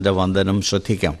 വന്ദനം ശ്രദ്ധിക്കാം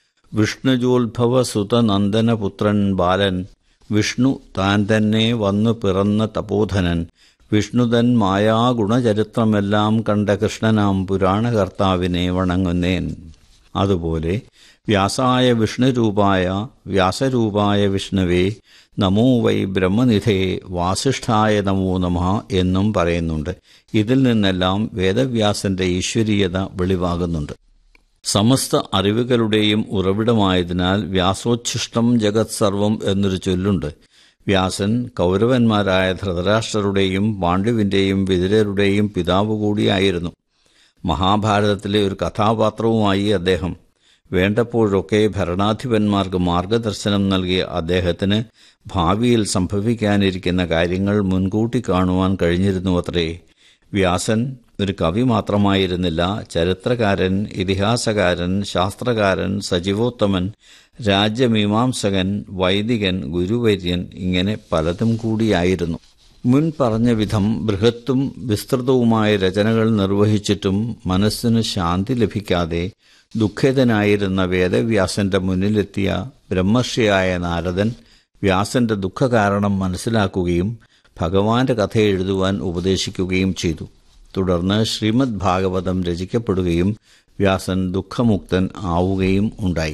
വിഷ്ണുജോത്ഭവ സുതനന്ദനപുത്രൻ ബാലൻ വിഷ്ണു താൻ തന്നെ വന്നു പിറന്ന തപോധനൻ വിഷ്ണുതൻ മായാഗുണചരിത്രമെല്ലാം കണ്ട കൃഷ്ണനാം പുരാണകർത്താവിനെ വണങ്ങുന്നേൻ അതുപോലെ വ്യാസായ വിഷ്ണുരൂപായ വ്യാസരൂപായ വിഷ്ണുവേ നമോ വൈ ബ്രഹ്മനിധേ വാസിഷ്ഠായ നമോ നമ എന്നും പറയുന്നുണ്ട് ഇതിൽ നിന്നെല്ലാം വേദവ്യാസന്റെ ഈശ്വരീയത വെളിവാകുന്നുണ്ട് സമസ്ത അറിവുകളുടെയും ഉറവിടമായതിനാൽ വ്യാസോച്ഛിഷ്ടം ജഗത് സർവം എന്നൊരു ചൊല്ലുണ്ട് വ്യാസൻ കൗരവന്മാരായ ധൃതരാഷ്ട്രരുടെയും പാണ്ഡുവിന്റെയും വിതുരരുടെയും പിതാവ് കൂടിയായിരുന്നു മഹാഭാരതത്തിലെ ഒരു കഥാപാത്രവുമായി അദ്ദേഹം വേണ്ടപ്പോഴൊക്കെ ഭരണാധിപന്മാർക്ക് മാർഗദർശനം നൽകിയ അദ്ദേഹത്തിന് ഭാവിയിൽ സംഭവിക്കാനിരിക്കുന്ന കാര്യങ്ങൾ മുൻകൂട്ടി കാണുവാൻ കഴിഞ്ഞിരുന്നുവത്രേ വ്യാസൻ ഒരു കവി മാത്രമായിരുന്നില്ല ചരിത്രകാരൻ ഇതിഹാസകാരൻ ശാസ്ത്രകാരൻ സജീവോത്തമൻ രാജ്യമീമാംസകൻ വൈദികൻ ഗുരുവര്യൻ ഇങ്ങനെ പലതും കൂടിയായിരുന്നു മുൻ പറഞ്ഞ വിധം ബൃഹത്തും വിസ്തൃതവുമായ രചനകൾ നിർവഹിച്ചിട്ടും മനസ്സിന് ശാന്തി ലഭിക്കാതെ ദുഃഖിതനായിരുന്ന വേദവ്യാസന്റെ മുന്നിലെത്തിയ ബ്രഹ്മർഷിയായ നാരദൻ വ്യാസന്റെ ദുഃഖകാരണം മനസ്സിലാക്കുകയും ഭഗവാന്റെ കഥ എഴുതുവാൻ ഉപദേശിക്കുകയും ചെയ്തു തുടർന്ന് ശ്രീമദ് ഭാഗവതം രചിക്കപ്പെടുകയും വ്യാസൻ ദുഃഖമുക്തൻ ആവുകയും ഉണ്ടായി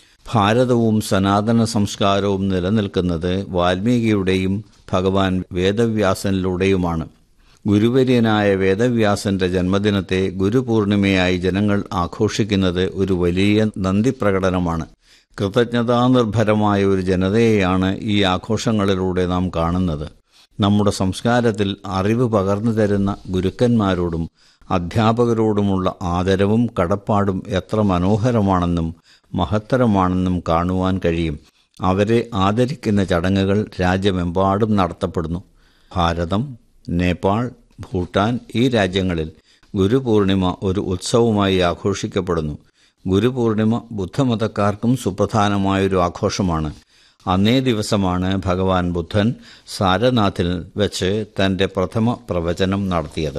ഭാരതവും സനാതന സംസ്കാരവും നിലനിൽക്കുന്നത് വാൽമീകിയുടെയും ഭഗവാൻ വേദവ്യാസനിലൂടെയുമാണ് ഗുരുവര്യനായ വേദവ്യാസന്റെ ജന്മദിനത്തെ ഗുരുപൂർണിമയായി ജനങ്ങൾ ആഘോഷിക്കുന്നത് ഒരു വലിയ നന്ദി പ്രകടനമാണ് കൃതജ്ഞതാനിർഭരമായ ഒരു ജനതയെയാണ് ഈ ആഘോഷങ്ങളിലൂടെ നാം കാണുന്നത് നമ്മുടെ സംസ്കാരത്തിൽ അറിവ് പകർന്നു തരുന്ന ഗുരുക്കന്മാരോടും അധ്യാപകരോടുമുള്ള ആദരവും കടപ്പാടും എത്ര മനോഹരമാണെന്നും മഹത്തരമാണെന്നും കാണുവാൻ കഴിയും അവരെ ആദരിക്കുന്ന ചടങ്ങുകൾ രാജ്യമെമ്പാടും നടത്തപ്പെടുന്നു ഭാരതം നേപ്പാൾ ഭൂട്ടാൻ ഈ രാജ്യങ്ങളിൽ ഗുരുപൂർണിമ ഒരു ഉത്സവമായി ആഘോഷിക്കപ്പെടുന്നു ഗുരുപൂർണിമ ബുദ്ധമതക്കാർക്കും സുപ്രധാനമായൊരു ആഘോഷമാണ് അന്നേ ദിവസമാണ് ഭഗവാൻ ബുദ്ധൻ സാരനാഥിൽ വെച്ച് തന്റെ പ്രഥമ പ്രവചനം നടത്തിയത്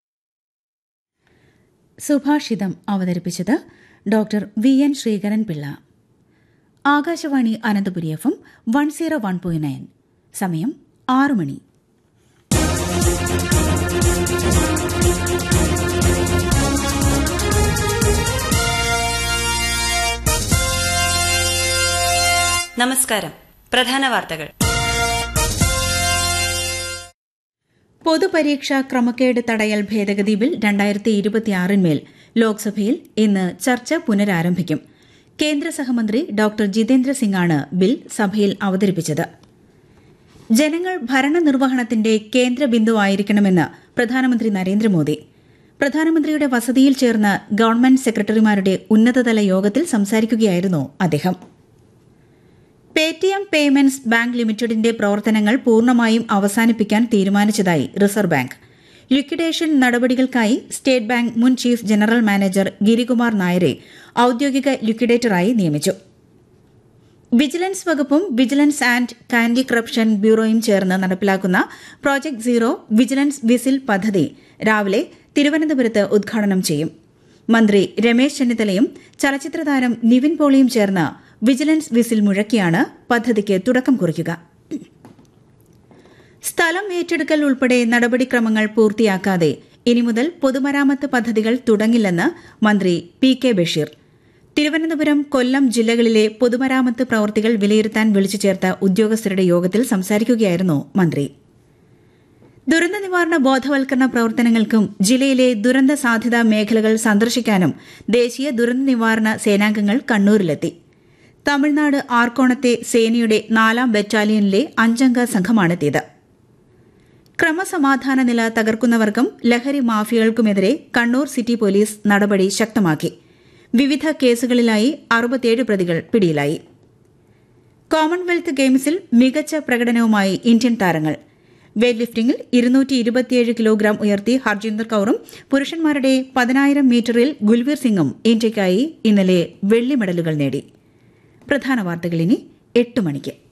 സുഭാഷിതം അവതരിപ്പിച്ചത് doctor V N Sreekaran Pillai Akashvani Ananthapuri F M one zero one point nine സമയം ആറു മണി നമസ്കാരം പ്രധാന വാർത്തകൾ പൊതുപരീക്ഷാ ക്രമക്കേട് തടയൽ ഭേദഗതി ബിൽ രണ്ടായിരത്തി ഇരുപത്തിയാറിന്മേൽ ലോക്സഭയിൽ ഇന്ന് ചർച്ച പുനരാരംഭിക്കും കേന്ദ്ര സഹമന്ത്രി ഡോക്ടർ ജിതേന്ദ്ര സിംഗാണ് ബിൽ സഭയിൽ അവതരിപ്പിച്ചത് ജനങ്ങൾ ഭരണനിർവഹണത്തിന്റെ കേന്ദ്ര ബിന്ദുവായിരിക്കണമെന്ന് പ്രധാനമന്ത്രി നരേന്ദ്രമോദി പ്രധാനമന്ത്രിയുടെ വസതിയിൽ ചേർന്ന ഗവൺമെന്റ് സെക്രട്ടറിമാരുടെ ഉന്നതതല യോഗത്തിൽ സംസാരിക്കുകയായിരുന്നു അദ്ദേഹം പേടിഎം പേയ്മെന്റ്സ് ബാങ്ക് ലിമിറ്റഡിന്റെ പ്രവർത്തനങ്ങൾ പൂർണ്ണമായും അവസാനിപ്പിക്കാൻ തീരുമാനിച്ചതായി റിസർവ് ബാങ്ക് ലിക്വിഡേഷൻ നടപടികൾക്കായി സ്റ്റേറ്റ് ബാങ്ക് മുൻ ചീഫ് ജനറൽ മാനേജർ ഗിരികുമാർ നായരെ ഔദ്യോഗിക ലിക്വിഡേറ്ററായി നിയമിച്ചു വിജിലൻസ് വകുപ്പും വിജിലൻസ് ആൻഡ് ആന്റി കറപ്ഷൻ ബ്യൂറോയും ചേർന്ന് നടപ്പിലാക്കുന്ന പ്രോജക്ട് സീറോ വിജിലൻസ് വിസിൽ പദ്ധതി രാവിലെ തിരുവനന്തപുരത്ത് ഉദ്ഘാടനം ചെയ്യും മന്ത്രി രമേശ് ചെന്നിത്തലയും ചലച്ചിത്ര താരം നിവിൻ പോളിയും ചേർന്ന് വിജിലൻസ് വിസിൽ മുഴക്കിയാണ് പദ്ധതിക്ക് തുടക്കം കുറിക്കുക സ്ഥലം ഏറ്റെടുക്കൽ ഉൾപ്പെടെ നടപടിക്രമങ്ങൾ പൂർത്തിയാക്കാതെ ഇനി മുതൽ പൊതുമരാമത്ത് പദ്ധതികൾ തുടങ്ങില്ലെന്ന് മന്ത്രി പി കെ ബഷീർ തിരുവനന്തപുരം കൊല്ലം ജില്ലകളിലെ പൊതുമരാമത്ത് പ്രവൃത്തികൾ വിലയിരുത്താൻ വിളിച്ചു ചേർത്ത ഉദ്യോഗസ്ഥരുടെ യോഗത്തിൽ സംസാരിക്കുകയായിരുന്നു മന്ത്രി ദുരന്ത നിവാരണ ബോധവൽക്കരണ പ്രവർത്തനങ്ങൾക്കും ജില്ലയിലെ ദുരന്ത സാധ്യതാ മേഖലകൾ സന്ദർശിക്കാനും ദേശീയ ദുരന്ത നിവാരണ സേനാംഗങ്ങൾ കണ്ണൂരിലെത്തി തമിഴ്നാട് ആർക്കോണത്തെ സേനയുടെ നാലാം ബറ്റാലിയനിലെ അഞ്ചംഗ സംഘമാണെത്തിയത് ക്രമസമാധാന നില തകർക്കുന്നവർക്കും ലഹരി മാഫിയകൾക്കുമെതിരെ കണ്ണൂർ സിറ്റി പോലീസ് നടപടി ശക്തമാക്കി വിവിധ കേസുകളിലായി അറുപത്തിയേഴ് പ്രതികൾ പിടിയിലായി കോമൺവെൽത്ത് ഗെയിംസിൽ മികച്ച പ്രകടനവുമായി ഇന്ത്യൻ താരങ്ങൾ വെയ്റ്റ് ലിഫ്റ്റിംഗിൽ ഇരുന്നൂറ്റി ഇരുപത്തിയേഴ് കിലോഗ്രാം ഉയർത്തി ഹർജീന്ദർ കൌറും പുരുഷന്മാരുടെ പതിനായിരം മീറ്ററിൽ ഗുൽവീർ സിംഗും ഇന്ത്യയ്ക്കായി ഇന്നലെ വെള്ളി മെഡലുകൾ നേടി പ്രധാന വാർത്തകൾ ഇനി എട്ട് മണിക്ക്